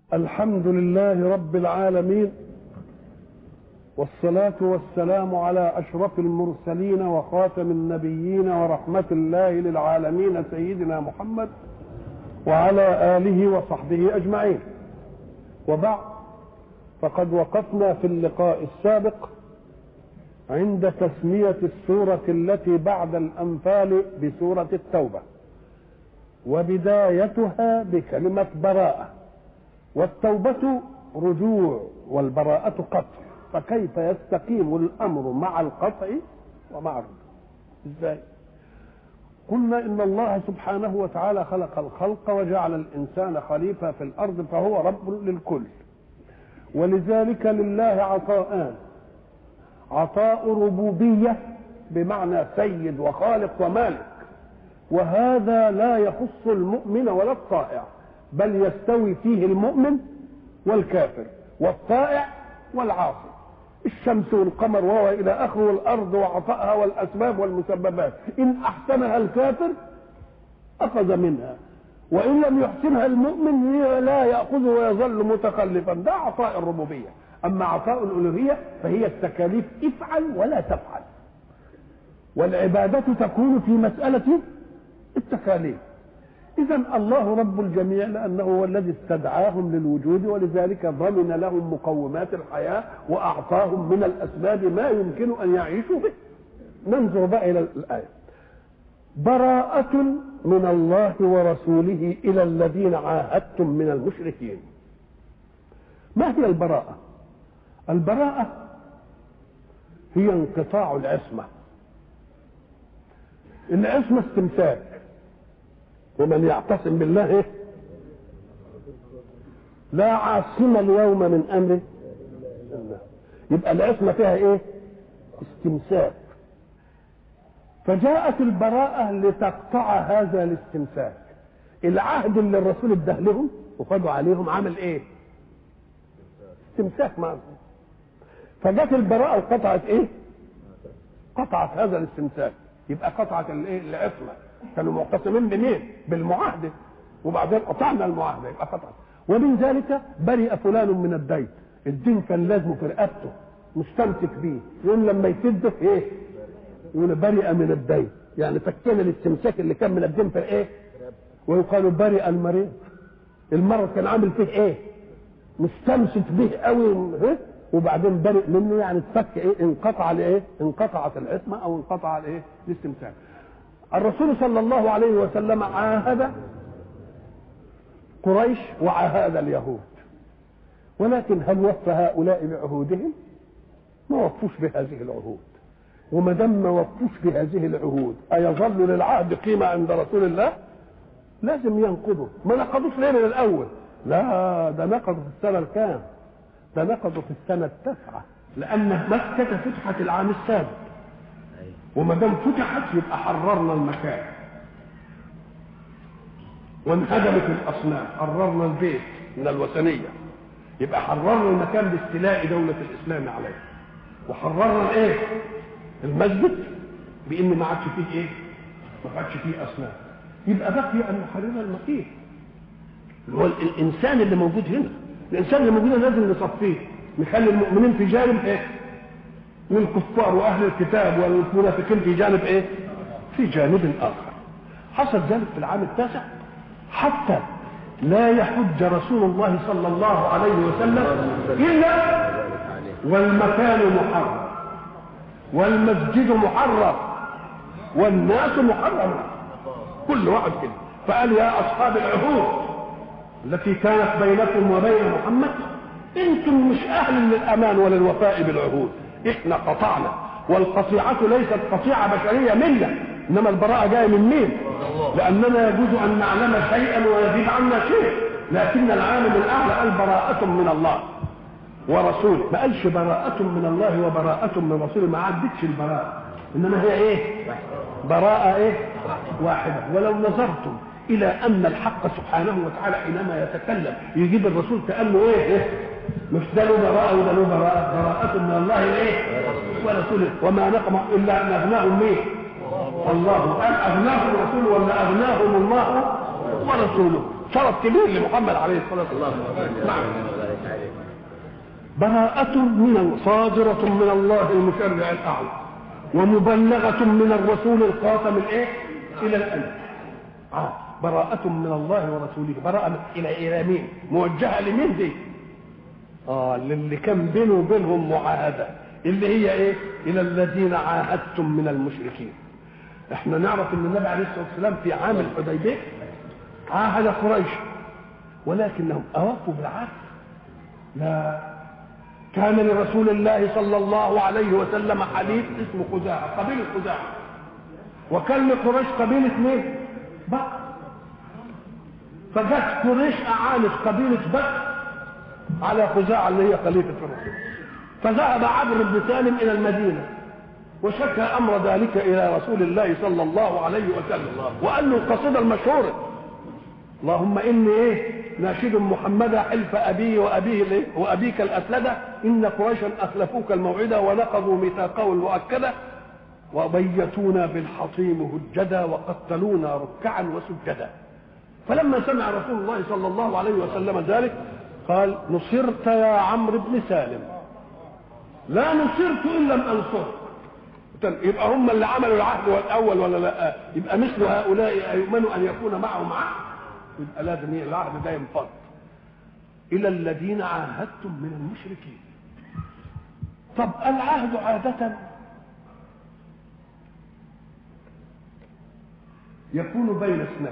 الحمد لله رب العالمين والصلاة والسلام على أشرف المرسلين وخاتم النبيين ورحمة الله للعالمين سيدنا محمد وعلى آله وصحبه أجمعين وبعد فقد وقفنا في اللقاء السابق عند تسمية السورة التي بعد الأنفال بسورة التوبة وبدايتها بكلمة براءة والتوبة رجوع والبراءة قطع فكيف يستقيم الأمر مع القطع ومع الرجوع ازاي قلنا إن الله سبحانه وتعالى خلق الخلق وجعل الإنسان خليفة في الأرض فهو رب للكل ولذلك لله عطاءان عطاء ربوبية بمعنى سيد وخالق ومالك وهذا لا يخص المؤمن ولا الطائع بل يستوي فيه المؤمن والكافر والطائع والعاصي الشمس والقمر وهو الى اخره والارض وعطائها والاسباب والمسببات ان احسنها الكافر اخذ منها وان لم يحسنها المؤمن لا ياخذ ويظل متخلفا ده عطاء الربوبيه اما عطاء الالوهيه فهي التكاليف افعل ولا تفعل والعباده تكون في مساله التكاليف إذا الله رب الجميع لأنه هو الذي استدعاهم للوجود ولذلك ضمن لهم مقومات الحياة وأعطاهم من الأسباب ما يمكن أن يعيشوا به ننظر بقى إلى الآية براءة من الله ورسوله إلى الذين عاهدتم من المشركين ما هي البراءة البراءة هي انقطاع العصمة العصمة استمساك ومن يعتصم بالله إيه؟ لا عاصم اليوم من امره الله يبقى العصمه فيها ايه استمساك فجاءت البراءة لتقطع هذا الاستمساك العهد اللي الرسول اداه لهم وخدوا عليهم عمل ايه استمساك معهم فجت البراءة وقطعت ايه قطعت هذا الاستمساك يبقى قطعت الايه العصمه كانوا معتصمين بمين؟ بالمعاهدة وبعدين قطعنا المعاهدة يبقى قطعت ومن ذلك برئ فلان من الدين الدين كان لازمه في رقبته مستمسك بيه يقول لما يسده ايه؟ يقول برئ من الدين يعني فكينا الاستمساك اللي كان من الدين في ايه؟ ويقال برئ المريض المرض كان عامل فيه ايه؟ مستمسك به قوي وبعدين برئ منه يعني اتفك ايه؟ انقطع لايه؟ انقطعت العصمه او انقطع الايه؟ الاستمساك الرسول صلى الله عليه وسلم عاهد قريش وعاهد اليهود ولكن هل وفى هؤلاء بعهودهم ما وفوش بهذه العهود وما دام ما وفوش بهذه العهود أيظل للعهد قيمة عند رسول الله لازم ينقضوا ما نقضوش ليه من الأول لا ده نقضوا في السنة الكام ده نقضوا في السنة التاسعة لأن مكة فتحت العام السابع وما دام فتحت يبقى حررنا المكان وانهدمت الاصنام حررنا البيت من الوثنيه يبقى حررنا المكان باستيلاء دوله الاسلام عليه وحررنا الايه المسجد بان ما عادش فيه ايه ما عادش فيه اصنام يبقى بقي ان نحرر المكان اللي هو الانسان اللي موجود هنا الانسان اللي موجود هنا لازم نصفيه نخلي المؤمنين في جانب ايه والكفار واهل الكتاب والمنافقين في جانب ايه في جانب اخر حصل ذلك في العام التاسع حتى لا يحج رسول الله صلى الله عليه وسلم الا والمكان محرم والمسجد محرم والناس محرم كل واحد كده فقال يا اصحاب العهود التي كانت بينكم وبين محمد انتم مش اهل للامان وللوفاء بالعهود احنا قطعنا والقطيعة ليست قطيعة بشرية منا انما البراءة جاية من مين لاننا يجوز ان نعلم شيئا ويزيد عنا شيء لكن العالم الاعلى قال براءة من الله ورسوله ما قالش براءة من الله وبراءة من رسوله ما عدتش البراءة انما هي ايه براءة ايه واحدة ولو نظرتم الى ان الحق سبحانه وتعالى حينما يتكلم يجيب الرسول كانه ايه, إيه؟ مش ده له براءة وده له براءة براءة من الله ايه ورسوله وما نقم الا ان اغناهم مين الله قال اغناهم رسوله ولا اغناهم الله ورسوله شرف كبير لمحمد عليه الصلاه والسلام نعم براءة من صادرة من الله المشرع الأعلى ومبلغة من الرسول الخاتم الإيه؟ إلى الألف آه. براءة من الله ورسوله براءة إلى إلى مين؟ موجهة لمين دي؟ آه للي كان بينه وبينهم معاهدة اللي هي إيه؟ إلى الذين عاهدتم من المشركين. إحنا نعرف إن النبي عليه الصلاة والسلام في عام الحديبية عاهد قريش ولكنهم أوافوا بالعهد؟ لا كان لرسول الله صلى الله عليه وسلم حليف اسمه خزاعة قبيلة خزاعة وكان لقريش قبيلة مين؟ بكر فجت قريش أعانت قبيلة بكر على خزاعة اللي هي خليفة الرسول فذهب عمرو بن سالم إلى المدينة وشكى أمر ذلك إلى رسول الله صلى الله عليه وسلم وقال له القصيدة المشهورة اللهم إني إيه ناشد محمدا حلف أبي وأبيه الإيه؟ وأبيك الأسلدة إن قريشا أخلفوك الموعدة ونقضوا ميثاقه المؤكدة وبيتونا بالحطيم هجدا وقتلونا ركعا وسجدا فلما سمع رسول الله صلى الله عليه وسلم ذلك قال نصرت يا عمرو بن سالم لا نصرت ان لم انصرك يبقى هم اللي عملوا العهد الاول ولا لا يبقى مثل هؤلاء ايؤمنوا ان يكون معهم عهد يبقى لازم العهد ده ينفض الى الذين عاهدتم من المشركين طب العهد عاده يكون بين اثنين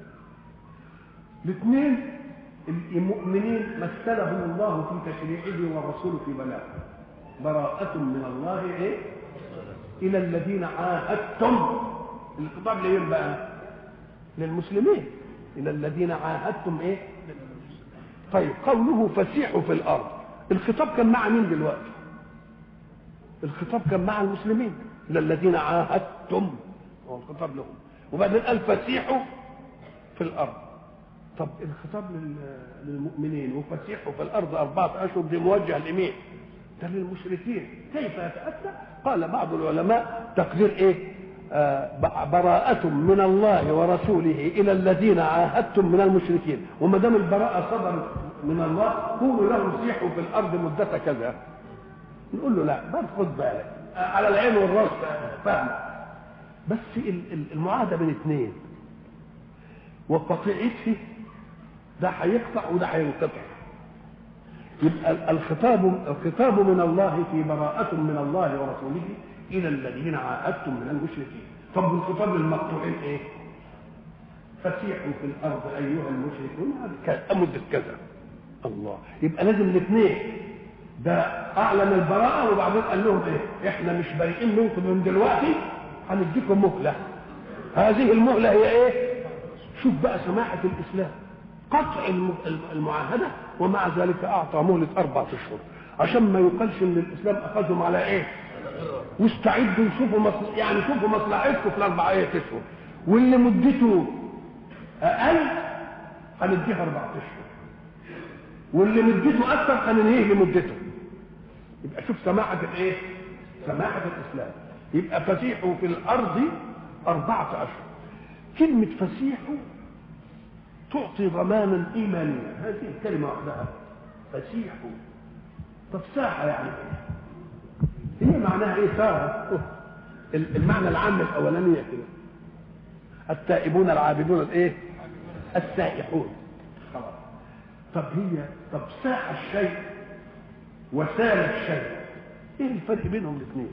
الاثنين المؤمنين مثلهم الله في تشريعه والرسول في بلاغه براءة من الله ايه الى الذين عاهدتم الخطاب لمين بقى للمسلمين الى الذين عاهدتم ايه طيب قوله فسيحوا في الارض الخطاب كان مع مين دلوقتي الخطاب كان مع المسلمين الى الذين عاهدتم هو الخطاب لهم وبعدين قال فسيحوا في الارض طب الخطاب للمؤمنين وفسيحوا في الارض اربعه اشهر دي موجه لمين؟ ده للمشركين كيف يتاتى؟ قال بعض العلماء تقدير ايه؟ آه براءة من الله ورسوله إلى الذين عاهدتم من المشركين وما دام البراءة صدر من الله قولوا لهم سيحوا في الأرض مدة كذا نقول له لا بس خد بالك على العين والراس فاهم بس المعاهدة بين اثنين وقطيعته ده هيقطع وده هينقطع يبقى الخطاب الخطاب من الله في براءة من الله ورسوله إلى الذين عاهدتم من المشركين طب الخطاب للمقطوعين إيه؟ فسيحوا في الأرض أيها المشركون مدة كذا الله يبقى لازم الاثنين ده أعلن البراءة وبعدين قال لهم إيه؟ إحنا مش بريئين منكم من دلوقتي هنديكم مهلة هذه المهلة هي إيه؟ شوف بقى سماحة الإسلام قطع المعاهدة ومع ذلك أعطى مهلة أربعة أشهر عشان ما يقالش إن الإسلام أخذهم على إيه؟ واستعدوا شوفوا مصل... يعني شوفوا مصلحتكم في الأربعة أشهر واللي مدته أقل هنديها أربعة أشهر واللي مدته أكثر هننهيه لمدته يبقى شوف سماحة الإيه؟ سماحة الإسلام يبقى فسيحوا في الأرض أربعة أشهر كلمة فسيحوا تعطي ضمانا ايمانيا هذه الكلمه وحدها فسيحوا طب ساحه يعني ايه هي معناها ايه ساحه المعنى العام الاولانيه كده التائبون العابدون الايه السائحون طب هي طب ساح الشيء وسال الشيء ايه الفرق بينهم الاثنين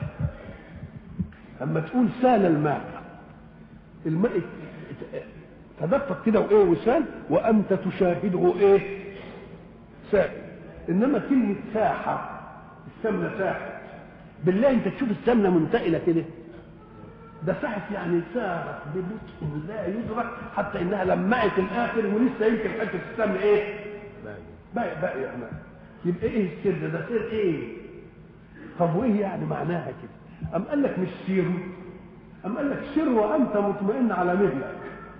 اما تقول سال الماء الماء تدفق كده وايه وسال وانت تشاهده ايه سائل انما كلمه ساحه السمنه ساحت بالله انت تشوف السمنه منتقله كده ده ساحت يعني سارت ببطء لا يدرك حتى انها لمعت الاخر ولسه يمكن حته السمن ايه باقي باقي يا امان يبقى ايه السر ده سر ايه طب وايه يعني معناها كده ام قال لك مش سير ام قال لك سر وانت مطمئن على مهلك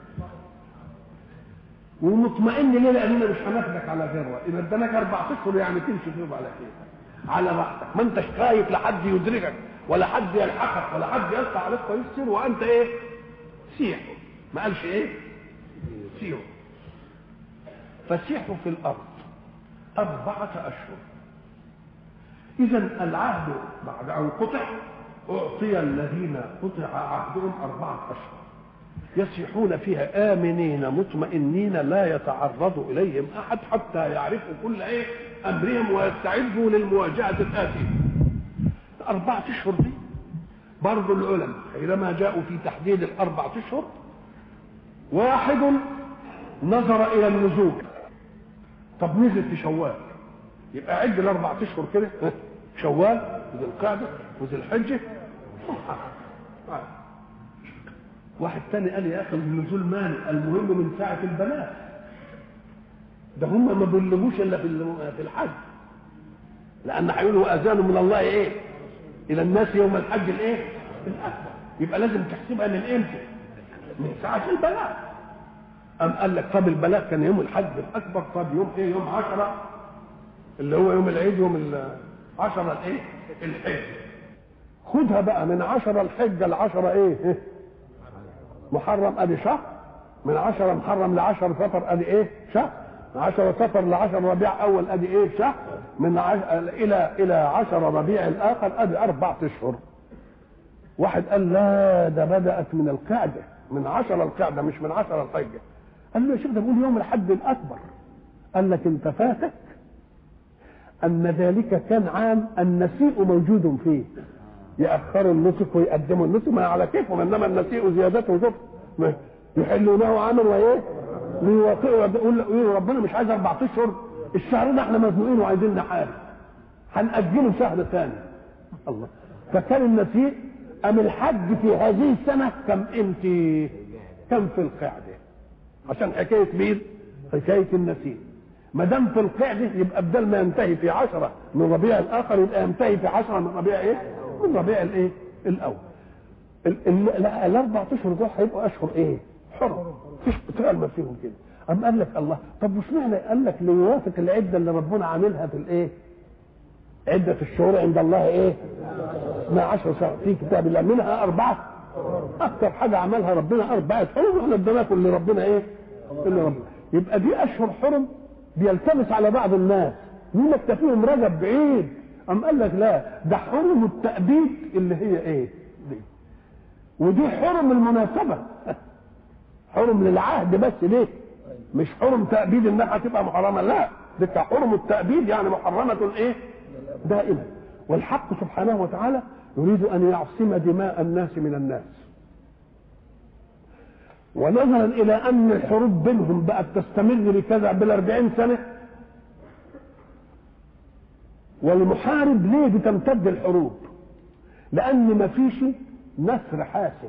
ومطمئن ليه لاننا مش هناخدك على ذروه اذا اداناك اربع اشهر يعني تمشي فيهم على خير على راحتك ما انتش خايف لحد يدركك ولا حد يلحقك ولا حد يلقى عليك ويسير وانت ايه سيح ما قالش ايه سير فسيحوا في الارض اربعه اشهر اذا العهد بعد ان قطع اعطي الذين قطع عهدهم اربعه اشهر يسيحون فيها امنين مطمئنين لا يتعرض اليهم احد حتى يعرفوا كل ايه امرهم ويستعدوا للمواجهه الاتيه اربعه اشهر دي برضو العلماء حينما جاءوا في تحديد الاربعه اشهر واحد نظر الى النزول طب نزل في شوال يبقى عد الاربع اشهر كده ها؟ شوال وذي القعده وذي الحجه واحد تاني قال يا اخي النزول مانع المهم من ساعه البلاغ ده هم ما بلغوش الا في ال- في الحج لان هيقولوا اذان من الله ايه الى الناس يوم الحج الايه الاكبر يبقى لازم تحسبها من امتى من ساعه البلاغ أم قال لك طب البلاغ كان يوم الحج الأكبر طب يوم إيه يوم عشرة اللي هو يوم العيد يوم ال- عشرة الإيه الحج خدها بقى من عشرة الحج لعشرة إيه إيه؟ محرم أدي شهر من عشرة محرم لعشر سفر أدي إيه شهر من عشرة سفر لعشر ربيع أول أدي إيه شهر من عش... إلى إلى عشر ربيع الآخر أدي أربعة أشهر واحد قال لا ده بدأت من القعدة من عشرة القعدة مش من عشرة الحجة قال له يا شيخ ده بيقول يوم الحج الأكبر قال لك أنت فاتك أن ذلك كان عام النسيء موجود فيه يأخروا النسك ويقدموا النسك ما على كيفهم إنما النسيء زيادته شوف ما يحلونه عاما وإيه ويوافقوا يقول يقول ربنا مش عايز أربع أشهر الشهر ده احنا مزنوقين وعايزين نحارب هنأجله شهر ثاني الله فكان النسيء أم الحج في هذه السنة كم امتى كم في القعدة عشان حكاية مين حكاية النسيء ما دام في القعدة يبقى بدل ما ينتهي في عشرة من ربيع الآخر يبقى ينتهي في عشرة من ربيع إيه من ربيع الإيه الأول ال- ال- لا، الأربع أشهر دول هيبقوا أشهر إيه حرم مفيش بتعمل فيهم كده أم قال لك الله طب وش معنى قال لك ليوافق العدة اللي ربنا عاملها في الإيه عدة الشهور عند الله ايه؟ 12 شهر في كتاب الله منها أربعة أكثر حاجة عملها ربنا أربعة حرم واحنا اديناكم اللي ربنا ايه؟ اللي ربنا يبقى دي أشهر حرم بيلتمس على بعض الناس يقول لك ده فيهم رجب بعيد أم قال لك لا ده حرم التأبيد اللي هي ايه؟ دي ودي حرم المناسبة حرم للعهد بس ليه؟ مش حرم تأبيد انها هتبقى محرمة لا ده حرم التأبيد يعني محرمة ايه؟ دائما والحق سبحانه وتعالى يريد ان يعصم دماء الناس من الناس ونظرا الى ان الحروب بينهم بقت تستمر لكذا بالاربعين سنه والمحارب ليه بتمتد الحروب لان ما فيش نصر حاسم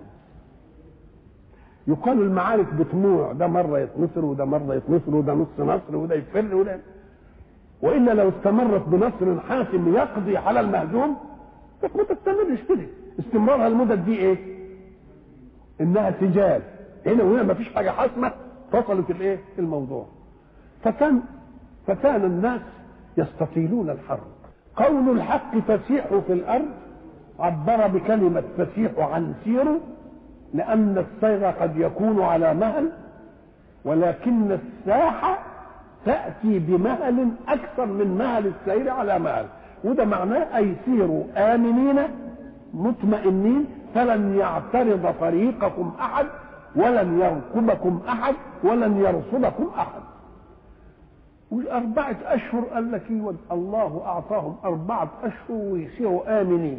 يقال المعارك بطموع ده مره يتنصر وده مره يتنصر وده نص نصر وده يفر وده والا لو استمرت بنصر حاسم يقضي على المهزوم ما تستمرش كده استمرارها المدد دي ايه؟ انها سجال هنا وهنا ما فيش حاجه حاسمه فصلت الايه؟ الموضوع فكان فكان الناس يستطيلون الحرب قول الحق فسيحوا في الارض عبر بكلمه فسيحوا عن سيروا لان السير قد يكون على مهل ولكن الساحه تأتي بمهل أكثر من مهل السير على مهل وده معناه أي سيروا آمنين مطمئنين فلن يعترض طريقكم أحد ولن يركبكم أحد ولن يرصدكم أحد والأربعة أشهر قال لك إيه الله أعطاهم أربعة أشهر ويسيروا آمنين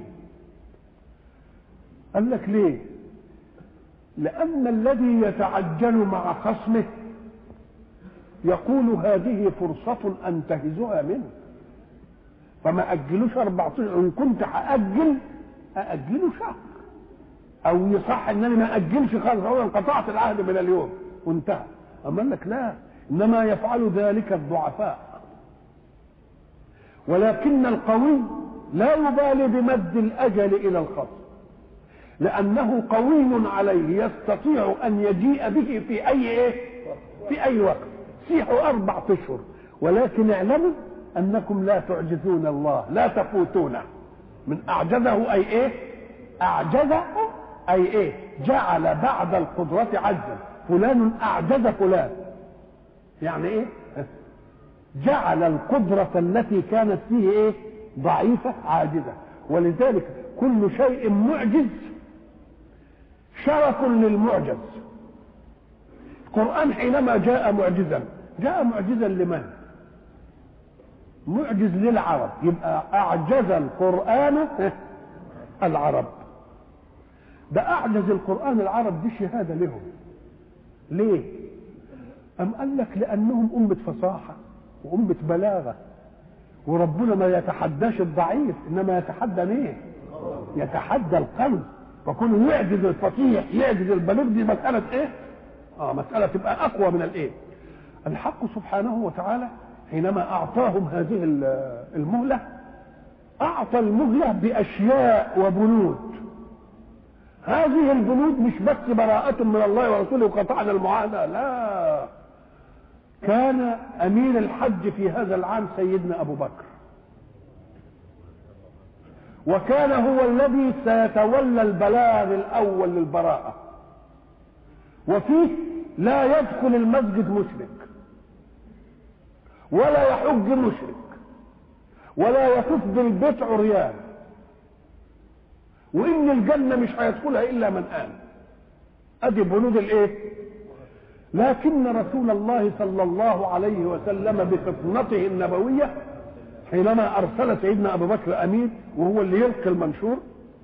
قال لك ليه؟ لأن الذي يتعجل مع خصمه يقول هذه فرصة أنتهزها منه فما أجلوش 14 إن كنت هأجل أأجله شهر أو يصح إن أنا ما أجلش خالص أولا انقطعت العهد من اليوم وانتهى أما قال لك لا إنما يفعل ذلك الضعفاء ولكن القوي لا يبالي بمد الأجل إلى الخصم لأنه قوي عليه يستطيع أن يجيء به في أي إيه؟ في أي وقت سيحوا أربعة أشهر ولكن اعلموا أنكم لا تعجزون الله لا تفوتونه من أعجزه أي إيه أعجز أي إيه جعل بعد القدرة عجزا فلان أعجز فلان يعني إيه جعل القدرة التي كانت فيه ايه ضعيفة عاجزة ولذلك كل شيء معجز شرف للمعجز القرآن حينما جاء معجزا جاء معجزا لمن معجز للعرب يبقى أعجز القرآن العرب ده أعجز القرآن العرب دي شهادة لهم ليه أم قال لك لأنهم أمة فصاحة وأمة بلاغة وربنا ما يتحداش الضعيف إنما يتحدى مين يتحدى القلب فكون يعجز الفصيح يعجز البليغ دي مسألة إيه آه مسألة تبقى أقوى من الإيه الحق سبحانه وتعالى حينما أعطاهم هذه المهلة أعطى المهلة بأشياء وبنود هذه البنود مش بس براءة من الله ورسوله وقطعنا المعاهدة لا كان أمير الحج في هذا العام سيدنا أبو بكر وكان هو الذي سيتولى البلاغ الأول للبراءة وفيه لا يدخل المسجد مشرك ولا يحج مشرك ولا يطوف بالبيت عريان وان الجنه مش هيدخلها الا من امن ادي بنود الايه لكن رسول الله صلى الله عليه وسلم بفطنته النبويه حينما ارسل سيدنا ابو بكر امين وهو اللي يلقي المنشور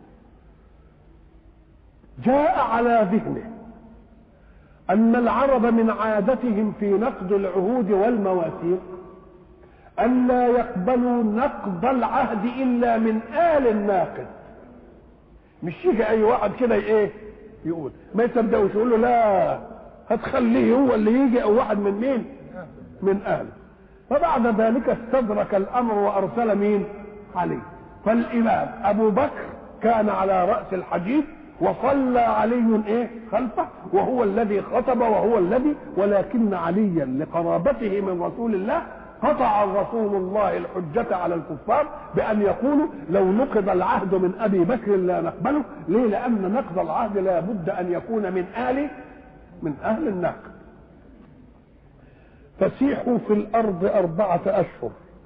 جاء على ذهنه ان العرب من عادتهم في نقد العهود والمواثيق أن لا يقبلوا نقض العهد إلا من آل الناقد مش يجي أي واحد كده إيه يقول ما يصدقوش يقول له لا هتخليه هو اللي يجي أو واحد من مين من أهله فبعد ذلك استدرك الأمر وأرسل مين علي فالإمام أبو بكر كان على رأس الحديث وصلى علي ايه خلفه وهو الذي خطب وهو الذي ولكن عليا لقرابته من رسول الله قطع رسول الله الحجة على الكفار بأن يقولوا لو نقض العهد من أبي بكر لا نقبله ليه لأن نقض العهد لا بد أن يكون من آل من أهل النقد فسيحوا في الأرض أربعة أشهر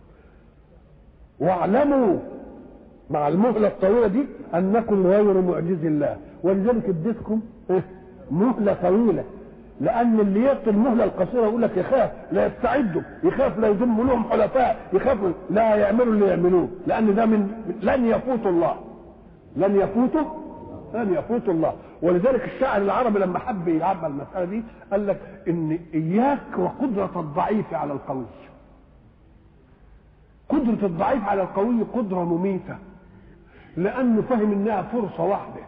واعلموا مع المهلة الطويلة دي أنكم غير معجز الله ولذلك اديتكم مهلة طويلة لان اللي يعطي المهله القصيره يقول لك يخاف لا يستعدوا يخاف لا يضم لهم حلفاء يخاف لا يعملوا اللي يعملوه لان ده من لن يفوت الله لن يفوته لن يفوت الله ولذلك الشاعر العربي لما حب يعبر المساله دي قال لك ان اياك وقدره الضعيف على القوي قدره الضعيف على القوي قدره مميته لانه فهم انها فرصه واحده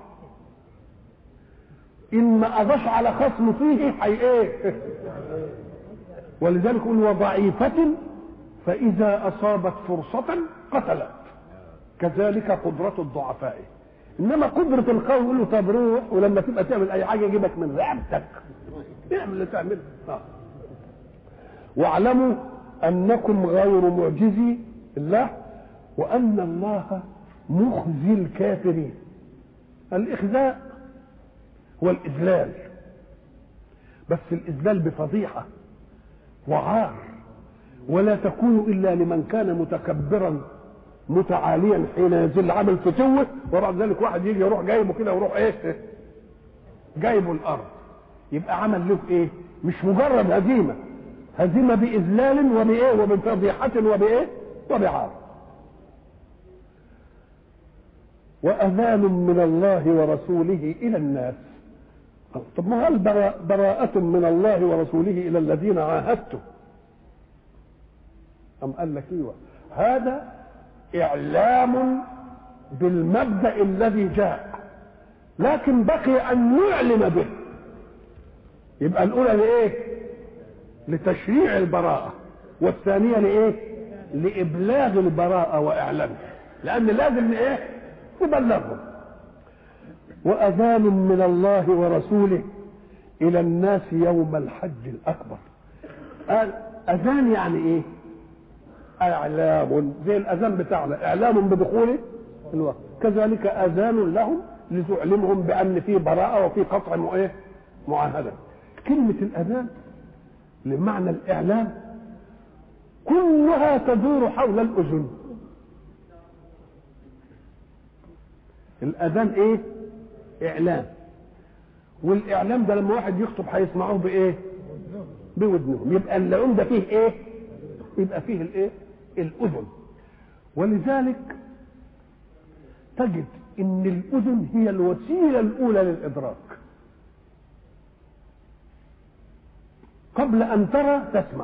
ان ما قضاش على خصم فيه حي ايه ولذلك يقول وضعيفة فإذا أصابت فرصة قتلت كذلك قدرة الضعفاء إنما قدرة القوي يقول له طب روح ولما تبقى تعمل أي حاجة يجيبك من رقبتك اعمل اللي تعمله آه. واعلموا أنكم غير معجزي الله وأن الله مخزي الكافرين الإخزاء هو الإذلال بس الإذلال بفضيحة وعار ولا تكون إلا لمن كان متكبرا متعاليا حين يزل عمل فتوه وبعد ذلك واحد يجي يروح جايبه كده ويروح ايه جايبه الارض يبقى عمل له ايه مش مجرد هزيمه هزيمه باذلال وبايه وبفضيحه وبايه وبعار واذان من الله ورسوله الى الناس طب ما هل براءة من الله ورسوله إلى الذين عاهدتم أم قال لك ايوه هذا إعلام بالمبدأ الذي جاء لكن بقي أن نعلم به يبقى الأولى لإيه؟ لتشريع البراءة والثانية لإيه؟ لإبلاغ البراءة وإعلانها لأن لازم إيه؟ نبلغهم وأذان من الله ورسوله إلى الناس يوم الحج الأكبر قال أذان يعني إيه؟ إعلام زي الأذان بتاعنا إعلام بدخول الوقت كذلك أذان لهم لتعلمهم بأن في براءة وفي قطع إيه؟ معاهدة كلمة الأذان لمعنى الإعلام كلها تدور حول الاذن الاذان ايه اعلام والاعلام ده لما واحد يخطب هيسمعوه بايه بودنهم يبقى اللعوم ده فيه ايه يبقى فيه الايه الاذن ولذلك تجد ان الاذن هي الوسيله الاولى للادراك قبل ان ترى تسمع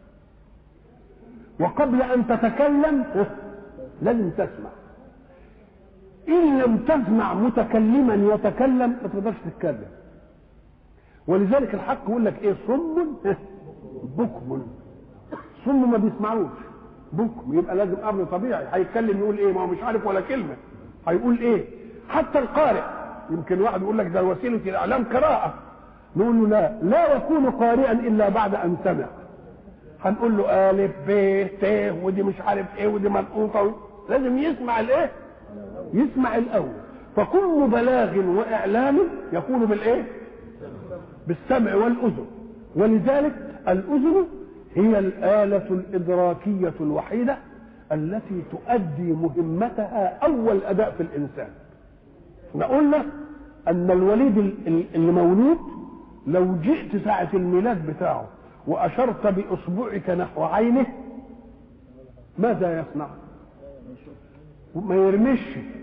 وقبل ان تتكلم لازم تسمع ان لم تسمع متكلما يتكلم ما تقدرش تتكلم ولذلك الحق يقول لك ايه صم بكم صم ما بيسمعوش بكم يبقى لازم امر طبيعي هيتكلم يقول ايه ما هو مش عارف ولا كلمه هيقول ايه حتى القارئ يمكن واحد يقول لك ده وسيله الاعلام قراءه نقول له لا لا يكون قارئا الا بعد ان سمع هنقول له الف ب ت ودي مش عارف ايه ودي منقوطه لازم يسمع الايه يسمع الاول فكل بلاغ واعلام يكون بالايه بالسمع والاذن ولذلك الاذن هي الاله الادراكيه الوحيده التي تؤدي مهمتها اول اداء في الانسان احنا قلنا ان الوليد اللي مولود لو جئت ساعه الميلاد بتاعه واشرت باصبعك نحو عينه ماذا يصنع ما يرمش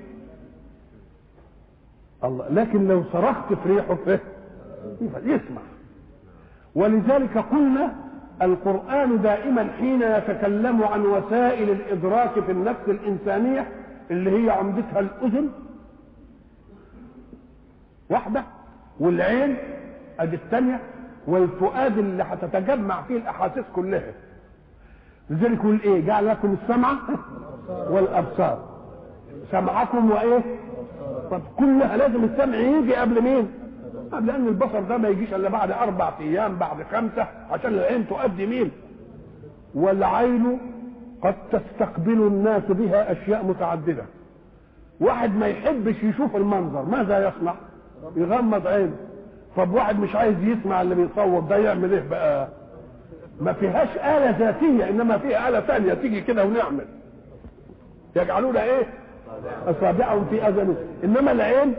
الله لكن لو صرخت في ريحه يسمع ولذلك قلنا القرآن دائما حين يتكلم عن وسائل الإدراك في النفس الإنسانية اللي هي عمدتها الأذن واحدة والعين أدي الثانية والفؤاد اللي هتتجمع فيه الأحاسيس كلها لذلك يقول إيه جعل لكم السمع والأبصار سمعكم وإيه طب كلها لازم السمع يجي قبل مين لان البصر ده ما يجيش الا بعد اربع ايام بعد خمسه عشان العين تؤدي مين والعين قد تستقبل الناس بها اشياء متعدده واحد ما يحبش يشوف المنظر ماذا يصنع يغمض عينه طب واحد مش عايز يسمع اللي بيصور ده يعمل ايه بقى ما فيهاش آلة ذاتية إنما فيها آلة ثانية تيجي كده ونعمل يجعلون إيه؟ أصابعهم في أذنهم إنما العين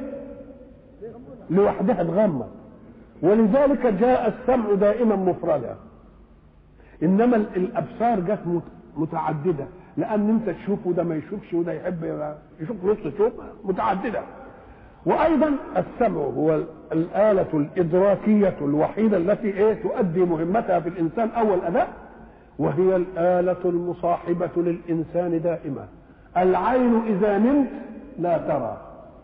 لوحدها تغمض ولذلك جاء السمع دائما مفردا انما الابصار جت متعدده لان انت تشوف وده ما يشوفش وده يحب يشوف نص شوف متعدده وايضا السمع هو الاله الادراكيه الوحيده التي ايه تؤدي مهمتها في الانسان اول اداء وهي الاله المصاحبه للانسان دائما العين اذا نمت لا ترى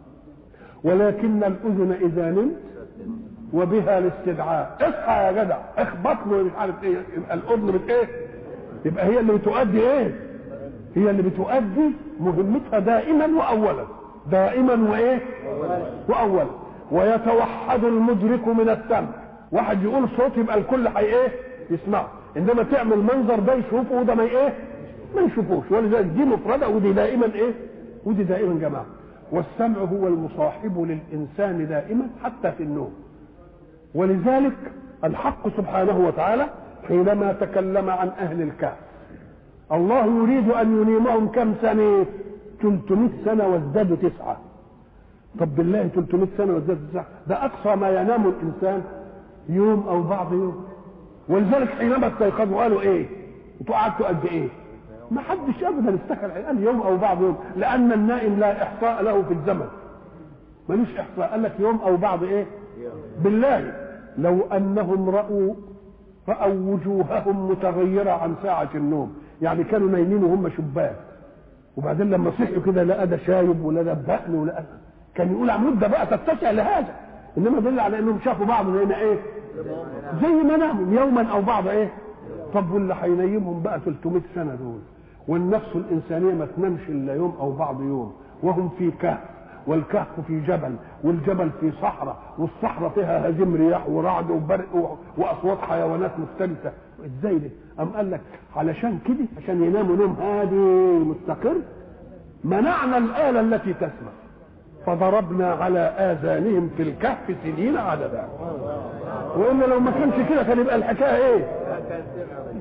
ولكن الاذن اذا نمت وبها الاستدعاء اصحى يا جدع اخبط له مش عارف ايه يبقى الاذن بت ايه يبقى هي اللي بتؤدي ايه هي اللي بتؤدي مهمتها دائما واولا دائما وايه واولا ويتوحد المدرك من السمع واحد يقول صوت يبقى الكل حي ايه يسمعه انما تعمل منظر ده يشوفه وده ما ايه ما يشوفوش ولذلك دي مفرده ودي دائما ايه ودي دائما جماعه والسمع هو المصاحب للإنسان دائما حتى في النوم ولذلك الحق سبحانه وتعالى حينما تكلم عن أهل الكهف الله يريد أن ينيمهم كم سنة 300 سنة وازدادوا تسعة طب بالله 300 سنة وازدادوا تسعة ده أقصى ما ينام الإنسان يوم أو بعض يوم ولذلك حينما استيقظوا قالوا إيه؟ أنتوا قعدتوا قد إيه؟ ما حدش ابدا افتكر قال يوم او بعض يوم لان النائم لا احصاء له في الزمن ملوش احصاء قال لك يوم او بعض ايه بالله لو انهم راوا راوا وجوههم متغيره عن ساعه النوم يعني كانوا نايمين وهم شباب وبعدين لما صحوا كده لقى ده شايب ولا ده بقن ولا كان يقول عمود ده بقى تتسع لهذا انما دل على انهم شافوا بعض زي ما ايه زي ما ناموا يوما او بعض ايه طب واللي هينيمهم بقى 300 سنه دول والنفس الإنسانية ما تنامش إلا يوم أو بعض يوم وهم في كهف والكهف في جبل والجبل في صحراء والصحراء فيها هزيم رياح ورعد وبرق واصوات حيوانات مختلفه ازاي ده؟ قام قال لك علشان كده عشان يناموا نوم هادي مستقر منعنا الاله التي تسمع فضربنا على اذانهم في الكهف سنين عددا والا لو ما كانش كده كان يبقى الحكايه ايه؟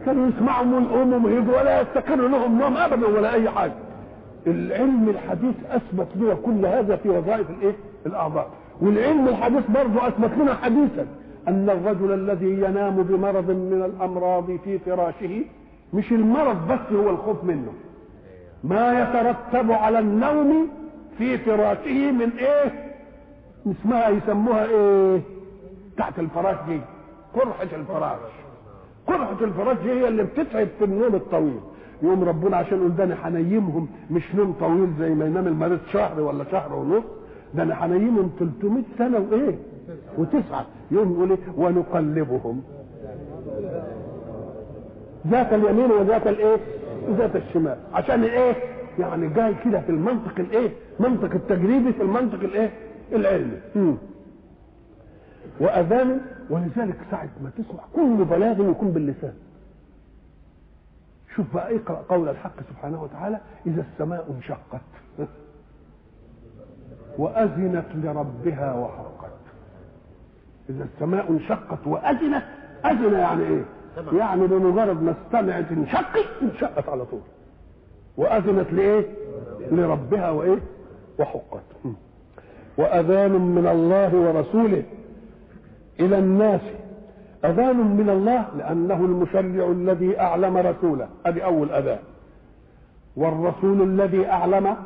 كانوا يسمعوا ويقوموا ويجوا ولا يستقر لهم نوم ابدا ولا اي حاجه العلم الحديث اثبت لنا كل هذا في وظائف الايه الاعضاء والعلم الحديث برضه اثبت لنا حديثا ان الرجل الذي ينام بمرض من الامراض في فراشه مش المرض بس هو الخوف منه ما يترتب على النوم في فراشه من ايه اسمها يسموها ايه تحت الفراش دي قرحة الفراش قرحة الفراش دي هي اللي بتتعب في النوم الطويل يوم ربنا عشان يقول ده انا هنيمهم مش نوم طويل زي ما ينام المريض شهر ولا شهر ونص ده انا هنيمهم 300 سنه وايه وتسعه يوم يقول ايه ونقلبهم ذات اليمين وذات الايه ذات الشمال عشان ايه يعني جاي كده في المنطق الايه منطق التجريبي في المنطق الايه العلمي مم. واذان ولذلك ساعه ما تسمع كل بلاغ يكون باللسان شوف بقى اقرا قول الحق سبحانه وتعالى اذا السماء انشقت واذنت لربها وحقت اذا السماء انشقت واذنت اذن يعني ايه يعني بمجرد ما استمعت انشقت انشقت على طول واذنت لايه لربها وايه وحقت واذان من الله ورسوله الى الناس اذان من الله لانه المشرع الذي اعلم رسوله ادي اول اذان والرسول الذي اعلم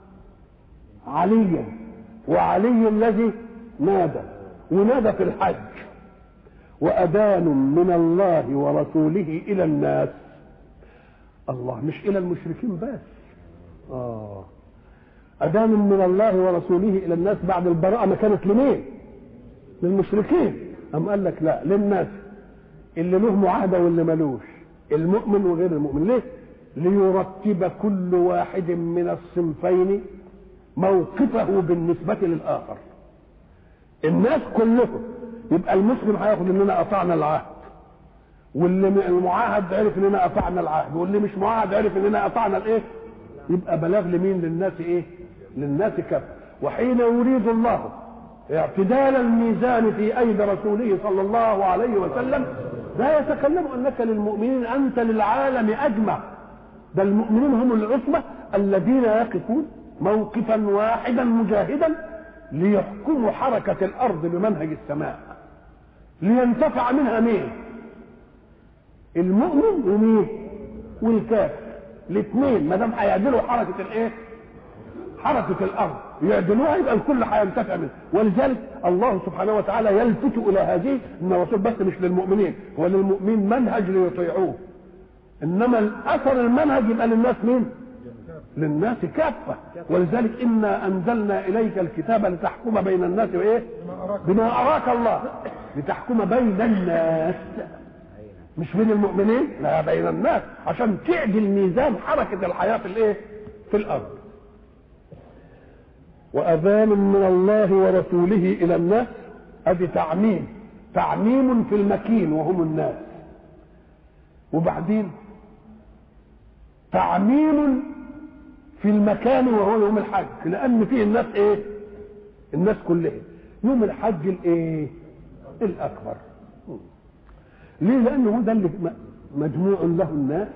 عليا وعلي الذي نادى ونادى في الحج واذان من الله ورسوله الى الناس الله مش الى المشركين بس اه اذان من الله ورسوله الى الناس بعد البراءه ما كانت لمين للمشركين أم قال لك لا للناس اللي له معاهدة واللي ملوش المؤمن وغير المؤمن ليه ليرتب كل واحد من الصنفين موقفه بالنسبة للآخر الناس كلهم يبقى المسلم هياخد اننا قطعنا العهد واللي المعاهد عرف اننا قطعنا العهد واللي مش معاهد عرف اننا قطعنا الايه يبقى بلاغ لمين للناس ايه للناس كف وحين يريد الله اعتدال الميزان في ايدي رسوله صلى الله عليه وسلم لا يتكلم انك للمؤمنين انت للعالم اجمع ده المؤمنين هم العصمه الذين يقفون موقفا واحدا مجاهدا ليحكموا حركه الارض بمنهج السماء لينتفع منها مين المؤمن ومين والكافر الاثنين ما دام هيعدلوا حركه الايه حركه الارض يعدلوها يبقى الكل هينتفع منها ولذلك الله سبحانه وتعالى يلفت الى هذه ان الرسول بس مش للمؤمنين هو للمؤمنين منهج ليطيعوه انما الاثر المنهج يبقى للناس مين للناس كافه ولذلك انا انزلنا اليك الكتاب لتحكم بين الناس وايه بما اراك الله لتحكم بين الناس مش بين المؤمنين لا بين الناس عشان تعدل ميزان حركه الحياه في الايه في الارض واذان من الله ورسوله الى الناس ادي تعميم تعميم في المكين وهم الناس وبعدين تعميم في المكان وهو يوم الحج لان فيه الناس ايه الناس كلها يوم الحج الايه الاكبر ليه لانه ده اللي مجموع له الناس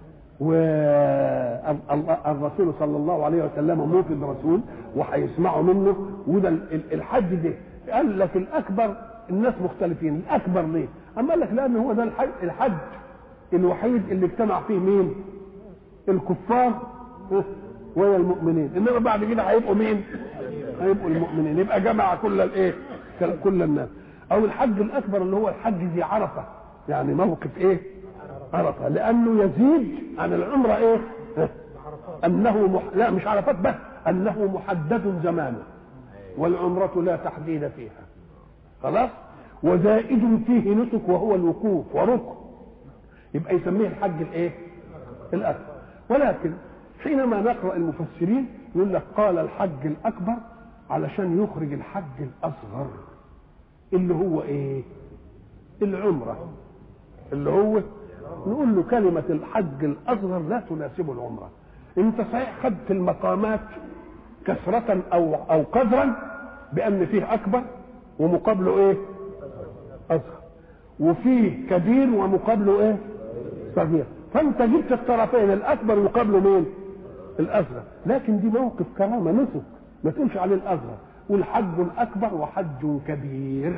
والرسول صلى الله عليه وسلم موفد رسول وهيسمعوا منه وده الحج ده قال لك الاكبر الناس مختلفين الاكبر ليه؟ اما قال لك لان هو ده الحج, الحج الوحيد اللي اجتمع فيه مين؟ الكفار وهي المؤمنين انما بعد كده هيبقوا مين؟ هيبقوا المؤمنين يبقى جمع كل الايه؟ كل الناس او الحج الاكبر اللي هو الحج ذي عرفه يعني موقف ايه؟ عرفه لانه يزيد عن العمره ايه؟ انه مح... لا مش عرفات بس انه محدد زمانه والعمره لا تحديد فيها خلاص وزائد فيه نسك وهو الوقوف وركن يبقى يسميه الحج الايه؟ الاكبر ولكن حينما نقرا المفسرين يقول لك قال الحج الاكبر علشان يخرج الحج الاصغر اللي هو ايه؟ العمره اللي هو نقول له كلمة الحج الأصغر لا تناسب العمرة أنت صحيح خدت المقامات كثرة أو أو قدرا بأن فيه أكبر ومقابله إيه؟ أصغر وفيه كبير ومقابله إيه؟ الصغير فانت جبت الطرفين الاكبر يقابله مين الاصغر لكن دي موقف كرامه نسك ما تقولش عليه الاصغر قول حج اكبر وحج كبير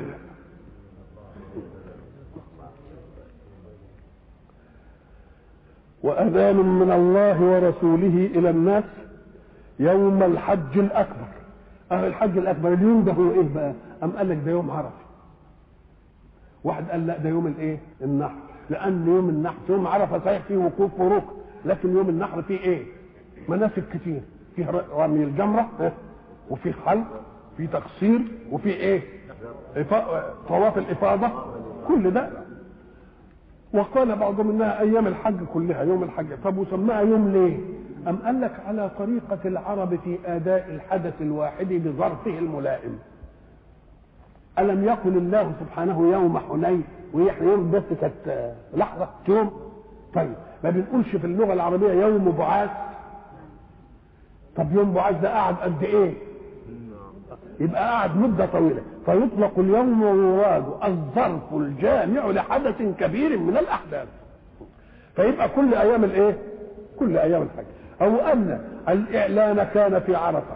وأذان من الله ورسوله إلى الناس يوم الحج الأكبر أهل الحج الأكبر اليوم ده هو إيه بقى؟ أم قال لك ده يوم عرفة واحد قال لا ده يوم الإيه؟ النحر لأن يوم النحر يوم عرفة صحيح فيه وقوف وركن لكن يوم النحر فيه إيه؟ مناسك كتير فيه رمي الجمرة وفيه خلق في تقصير وفي ايه طواف الافاضه كل ده وقال بعضهم انها ايام الحج كلها يوم الحج طب وسماها يوم ليه ام قال لك على طريقه العرب في اداء الحدث الواحد بظرفه الملائم الم يقل الله سبحانه يوم حنين وهي يوم بس كانت لحظه يوم طيب ما بنقولش في اللغه العربيه يوم بعاث طب يوم بعاث ده قعد قد ايه يبقى قعد مدة طويلة فيطلق اليوم ويراد الظرف الجامع لحدث كبير من الأحداث فيبقى كل أيام الإيه؟ كل أيام الحج أو أن الإعلان كان في عرفة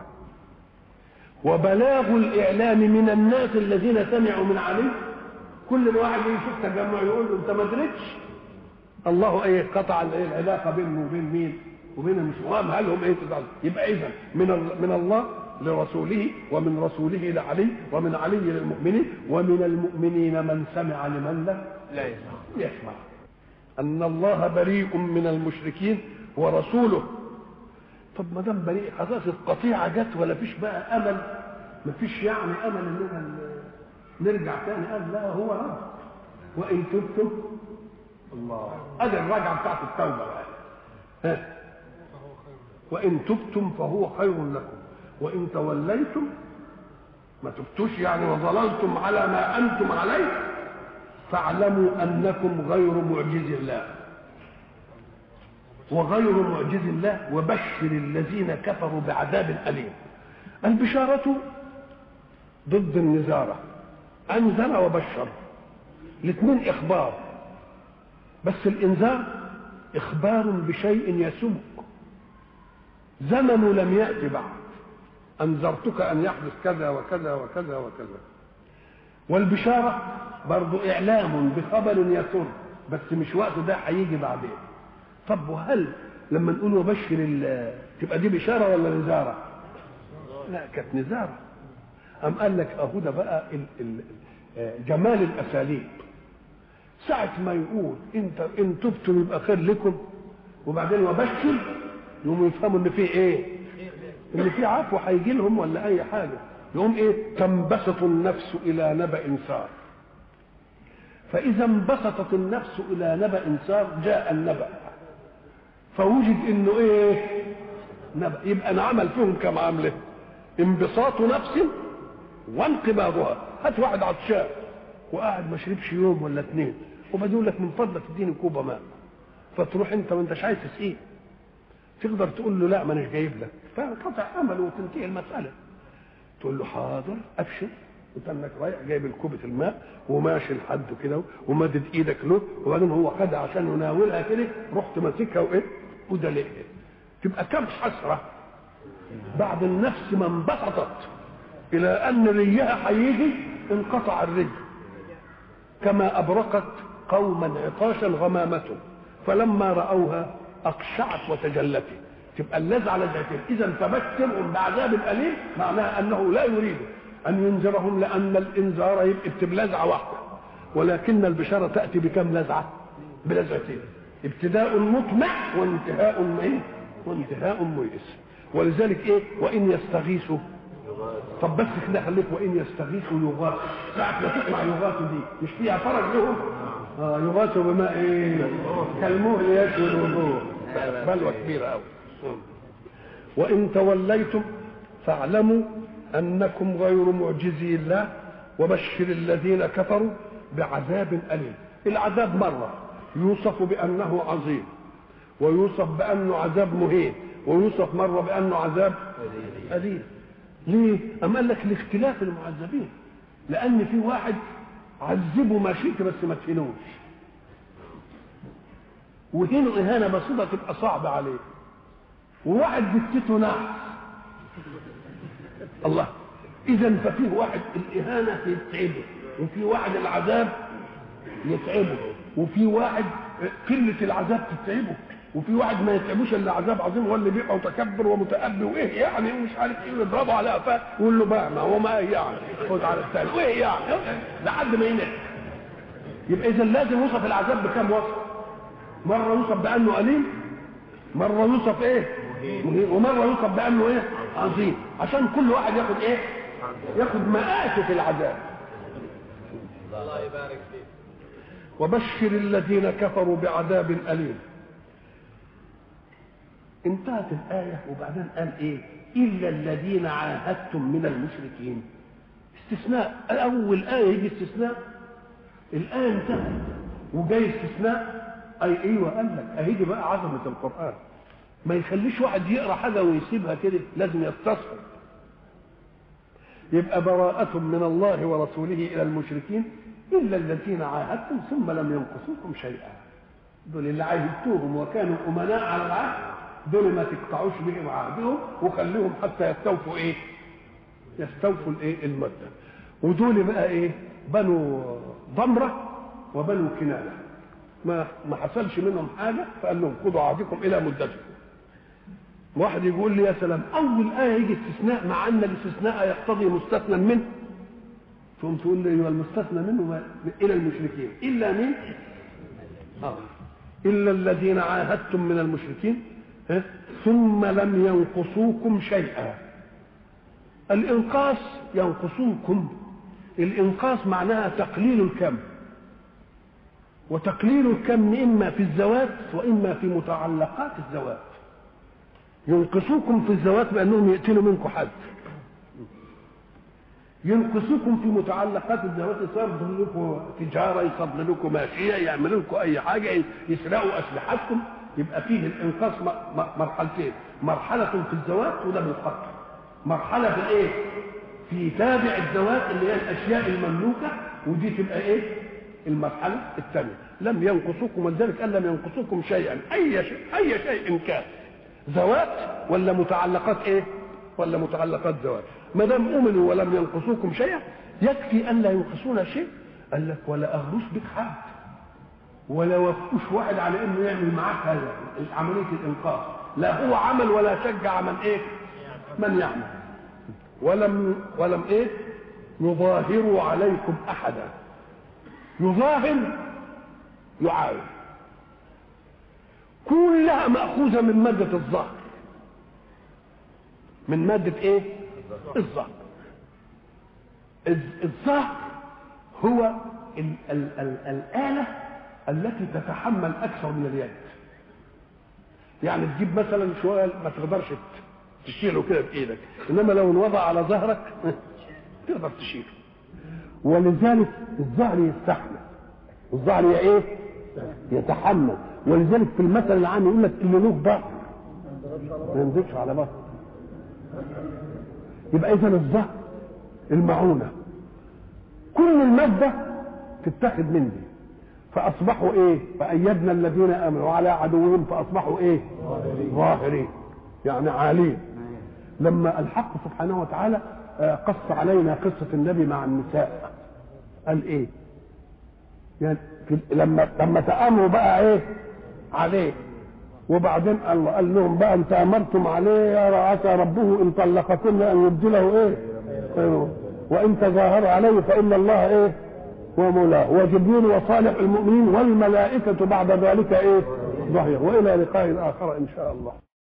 وبلاغ الإعلان من الناس الذين سمعوا من علي كل واحد يشوف تجمع يقول له أنت ما دريتش الله ايه قطع العلاقه بينه وبين مين؟ وبين المسلمين هل هم ايه يبقى اذا من من الله لرسوله ومن رسوله لعلي ومن علي للمؤمنين ومن المؤمنين من سمع لمن لا لا يسمع يسمع ان الله بريء من المشركين ورسوله طب ما دام بريء خلاص القطيعه جت ولا فيش بقى امل ما فيش يعني امل اننا نرجع تاني قال لا هو رب وان تبتم الله ادي الرجعه بتاعت التوبه بقى ها وان تبتم فهو خير لكم وان توليتم ما تبتوش يعني وظللتم على ما انتم عليه فاعلموا انكم غير معجز الله وغير معجز الله وبشر الذين كفروا بعذاب اليم البشاره ضد النزاره انذر وبشر الاثنين اخبار بس الانذار اخبار بشيء يسوق زمن لم يات بعد انذرتك ان يحدث كذا وكذا وكذا وكذا والبشاره برضو اعلام بخبر يسر بس مش وقته ده هيجي بعدين طب وهل لما نقول وبشر تبقى دي بشاره ولا نزاره لا كانت نزاره أم قال لك أهو ده بقى ال ال جمال الأساليب ساعة ما يقول انت ان تبتم يبقى خير لكم وبعدين وبشر يقوموا يفهموا ان في ايه؟ ان في عفو هيجي لهم ولا اي حاجه يقوم ايه؟ تنبسط النفس الى نبأ سار فاذا انبسطت النفس الى نبأ سار جاء النبأ فوجد انه ايه؟ نبأ يبقى انعمل فيهم كم عمله انبساط نفس وانقباضها هات واحد عطشان وقاعد ما شربش يوم ولا اثنين وبعدين يقول لك من فضلك اديني كوبا ماء فتروح انت ما انتش عايز تسقيه تقدر تقول له لا ما اناش جايب لك فانقطع امله وتنتهي المساله تقول له حاضر ابشر وتنك رايح جايب الكوبة الماء وماشي لحد كده ومدد ايدك له وبعدين هو خدها عشان يناولها كده رحت ماسكها وايه وده ليه تبقى كم حسره بعد النفس ما انبسطت الى ان ريها هيجي انقطع الري كما ابرقت قوما عطاشا غمامته فلما راوها اقشعت وتجلت تبقى اللذعه لذعتين اذا فبشرهم بعذاب اليم معناها انه لا يريد ان ينذرهم لان الانذار يبقى بلذعه واحده ولكن البشاره تاتي بكم لذعه بلذعتين ابتداء مطمع وانتهاء ميت وانتهاء ميئس ولذلك ايه وان يستغيثوا طب بس كده خليك وان يستغيثوا يغاثوا ساعة ما تسمع يغاثوا دي مش فيها فرج لهم اه يغاثوا بماء ايه كالمهل يشوي الوجوه بلوى كبيرة قوي وان توليتم فاعلموا انكم غير معجزي الله وبشر الذين كفروا بعذاب اليم العذاب مره يوصف بانه عظيم ويوصف بانه عذاب مهين ويوصف مره بانه عذاب أليم ليه؟ أم قال لك لاختلاف المعذبين لأن في واحد عذبه ما شئت بس ما تهنوش وهنا اهانه بسيطه تبقى صعبه عليه وواحد جتته نحس الله اذا ففيه واحد الاهانه يتعبه وفي واحد العذاب يتعبه وفي واحد قله العذاب تتعبه وفي واحد ما يتعبوش الا عذاب عظيم هو اللي بيبقى متكبر ومتأبي وايه يعني ومش عارف ايه ويضربه على قفاه ويقول له بقى ما هو ما يعني خد على الثاني وايه يعني لحد ما ينام يبقى اذا لازم يوصف العذاب بكم وصف مره يوصف بانه اليم مره يوصف ايه مهين ومره يوصف بانه ايه عظيم عشان كل واحد ياخد ايه ياخد مآته في العذاب الله يبارك فيك وبشر الذين كفروا بعذاب أليم انتهت الآية وبعدين قال إيه إلا الذين عاهدتم من المشركين استثناء أول آية يجي استثناء الآية انتهت وجاي استثناء أي أيوه قال لك أهيجي بقى عظمة القرآن ما يخليش واحد يقرأ حاجة ويسيبها كده لازم يستصحب يبقى براءة من الله ورسوله إلى المشركين إلا الذين عاهدتم ثم لم ينقصوكم شيئا دول اللي عاهدتوهم وكانوا أمناء على العهد دول ما تقطعوش بهم عهدهم وخليهم حتى يستوفوا إيه يستوفوا الإيه المدة ودول بقى إيه بنو ضمرة وبنو كنانة ما ما حصلش منهم حاجة فقال لهم خذوا عهدكم إلى مدتكم واحد يقول لي يا سلام اول ايه يجي استثناء مع ان الاستثناء يقتضي مستثنى منه ثم تقول لي ايوه المستثنى منه ما الى المشركين الا مين آه. الا الذين عاهدتم من المشركين ها؟ ثم لم ينقصوكم شيئا الانقاص ينقصوكم الانقاص معناها تقليل الكم وتقليل الكم اما في الزواج واما في متعلقات الزواج ينقصوكم في الزواج بانهم يقتلوا منكم حد ينقصوكم في متعلقات الزواج يصدر لكم تجاره يصدر لكم ماشيه يعملوا لكم اي حاجه يسرقوا اسلحتكم يبقى فيه الانقاص مرحلتين مرحله في الزواج وده بالقتل مرحله في الايه في تابع الزواج اللي هي الاشياء المملوكه ودي تبقى ايه المرحله الثانيه لم ينقصوكم ولذلك قال لم ينقصوكم شيئا اي شيء اي شيء كان زواج ولا متعلقات ايه ولا متعلقات زواج ما دام امنوا ولم ينقصوكم شيئا يكفي ان لا ينقصونا شيء قال لك ولا اغروش بك حد ولا وفقوش واحد على انه يعمل معاك هذا عمليه الانقاذ لا هو عمل ولا شجع من ايه من يعمل ولم ولم ايه يظاهروا عليكم احدا يظاهر يعاون كلها مأخوذة من مادة الظهر من مادة ايه الظهر الظهر هو ال ال ال الآلة التي تتحمل أكثر من اليد يعني تجيب مثلا شوية ما تقدرش تشيله كده بإيدك إنما لو انوضع على ظهرك تقدر تشيله ولذلك الظهر يستحمل الظهر ايه يتحمل ولذلك في المثل العام يقول لك اللي له ظهر ما ينزلش على بطن يبقى اذا الظهر المعونه كل الماده تتاخد من دي فاصبحوا ايه فايدنا الذين امنوا على عدوهم فاصبحوا ايه ظاهرين يعني عالين لما الحق سبحانه وتعالى قص علينا قصه النبي مع النساء قال ايه يعني في لما لما تامروا بقى ايه عليه وبعدين الله قال لهم بقى انت امرتم عليه يا عسى ربه ان طلقكن ان يبدله ايه وان تظاهر عليه فان الله ايه هو مولاه وجبريل وصالح المؤمنين والملائكه بعد ذلك ايه ظهير والى لقاء اخر ان شاء الله